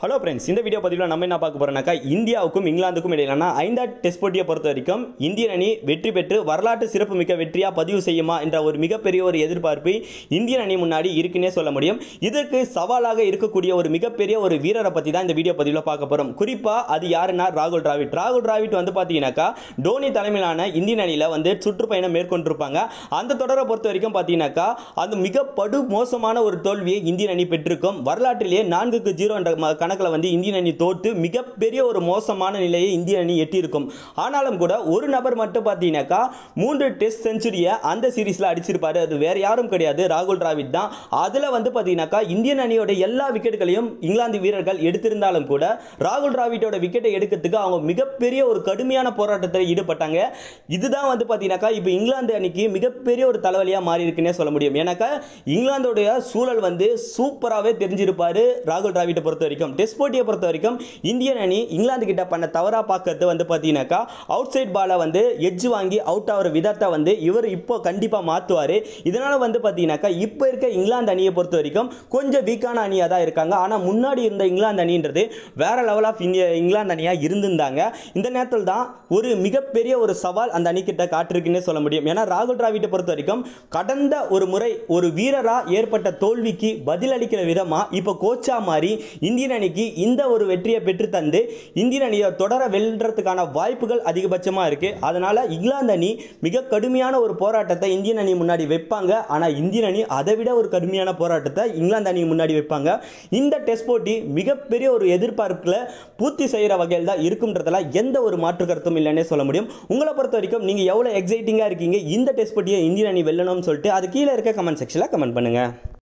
hello friends இந்த video பதிவில் நம்ம என்ன பார்க்க போறோம்னாக்கா இந்தியாவுக்கும் இங்கிலாந்துக்கும் இடையிலான ஐந்தாவது டெஸ்ட் போட்டியை பொறுத்த வரைக்கும் இந்தியன் அணி வெற்றி பெற்று வரலாற்று சிறப்புமிக்க வெற்றியா பதிவு செய்யுமா என்ற ஒரு மிகப்பெரிய ஒரு எதிர்பார்ப்பு இந்தியன் அணி முன்னாடி இருக்குன்னே சொல்ல முடியும் இதற்கு சவாலாக இருக்கக்கூடிய ஒரு மிகப்பெரிய ஒரு வீரரை பற்றி தான் இந்த வீடியோ பதிவில் பார்க்க போறோம் குறிப்பா அது யாருன்னா ராகுல் டிராவிட் ராகுல் டிராவிட் வந்து பார்த்தீங்கன்னாக்கா டோனி தலைமையிலான இந்தியன் அணியில் வந்து சுற்றுப்பயணம் மேற்கொண்டிருப்பாங்க அந்த தொடரை பொறுத்த வரைக்கும் பார்த்தீங்கன்னாக்கா அது மிக படு மோசமான ஒரு தோல்வியை இந்தியன் அணி பெற்றிருக்கும் வரலாற்றிலேயே நான்குக்கு ஜீரோ என்ற ம- கணக்குல வந்து இந்தியன் அணி தோற்று மிகப்பெரிய ஒரு மோசமான நிலையை இந்திய அணி எட்டியிருக்கும் ஆனாலும் கூட ஒரு நபர் மட்டும் பார்த்தீங்கன்னாக்கா மூன்று டெஸ்ட் செஞ்சுரியை அந்த சீரீஸ்ல அடிச்சிருப்பாரு அது வேற யாரும் கிடையாது ராகுல் டிராவிட் தான் அதுல வந்து பார்த்தீங்கன்னாக்கா இந்தியன் அணியோட எல்லா விக்கெட்டுகளையும் இங்கிலாந்து வீரர்கள் எடுத்திருந்தாலும் கூட ராகுல் டிராவிட்டோட விக்கெட்டை எடுக்கிறதுக்கு அவங்க மிகப்பெரிய ஒரு கடுமையான போராட்டத்தில் ஈடுபட்டாங்க இதுதான் வந்து பார்த்தீங்கன்னாக்கா இப்போ இங்கிலாந்து அணிக்கு மிகப்பெரிய ஒரு தலைவலியாக மாறி இருக்குன்னே சொல்ல முடியும் ஏன்னாக்கா இங்கிலாந்தோடைய சூழல் வந்து சூப்பராகவே தெரிஞ்சிருப்பாரு ராகுல் டிராவிட்டை பொறுத்த வரைக்கும் டெஸ்ட் போட்டியை பொறுத்த வரைக்கும் இந்தியன் அணி இங்கிலாந்து கிட்ட பண்ண தவறா பார்க்கறது வந்து பார்த்தீங்கன்னாக்கா அவுட் சைட் பாலை வந்து எட்ஜ் வாங்கி அவுட் ஆகிற விதத்தை வந்து இவர் இப்போ கண்டிப்பாக மாற்றுவார் இதனால வந்து பார்த்தீங்கன்னாக்கா இப்போ இருக்க இங்கிலாந்து அணியை பொறுத்த வரைக்கும் கொஞ்சம் வீக்கான அணியாக தான் இருக்காங்க ஆனால் முன்னாடி இருந்த இங்கிலாந்து அணின்றது வேற லெவல் ஆஃப் இந்திய இங்கிலாந்து அணியாக இருந்திருந்தாங்க இந்த நேரத்தில் தான் ஒரு மிகப்பெரிய ஒரு சவால் அந்த அணிக்கிட்ட காட்டிருக்குன்னே சொல்ல முடியும் ஏன்னா ராகுல் டிராவிட்டை பொறுத்த வரைக்கும் கடந்த ஒரு முறை ஒரு வீரரா ஏற்பட்ட தோல்விக்கு பதிலளிக்கிற விதமா இப்போ கோச்சா மாறி இந்தியன் அணிக்கு இந்த ஒரு வெற்றியை பெற்று தந்து இந்தியன் அணியை தொடர வெல்றதுக்கான வாய்ப்புகள் அதிகபட்சமா இருக்கு அதனால இங்கிலாந்து அணி மிக கடுமையான ஒரு போராட்டத்தை இந்தியன் அணி முன்னாடி வைப்பாங்க ஆனா இந்தியன் அணி அதை விட ஒரு கடுமையான போராட்டத்தை இங்கிலாந்து அணி முன்னாடி வைப்பாங்க இந்த டெஸ்ட் போட்டி மிகப்பெரிய ஒரு எதிர்பார்ப்புல பூர்த்தி செய்யற வகையில் தான் இருக்கும்ன்றதுல எந்த ஒரு மாற்று கருத்தும் இல்லைன்னே சொல்ல முடியும் உங்களை பொறுத்த வரைக்கும் நீங்க எவ்வளவு எக்ஸைட்டிங்கா இருக்கீங்க இந்த டெஸ்ட் போட்டியை இந்தியன் அணி வெல்லணும்னு சொல்லிட்டு அது கீழே இருக்க கமெண்ட் செக்ஷன்ல கமெண்ட் பண்ணுங்க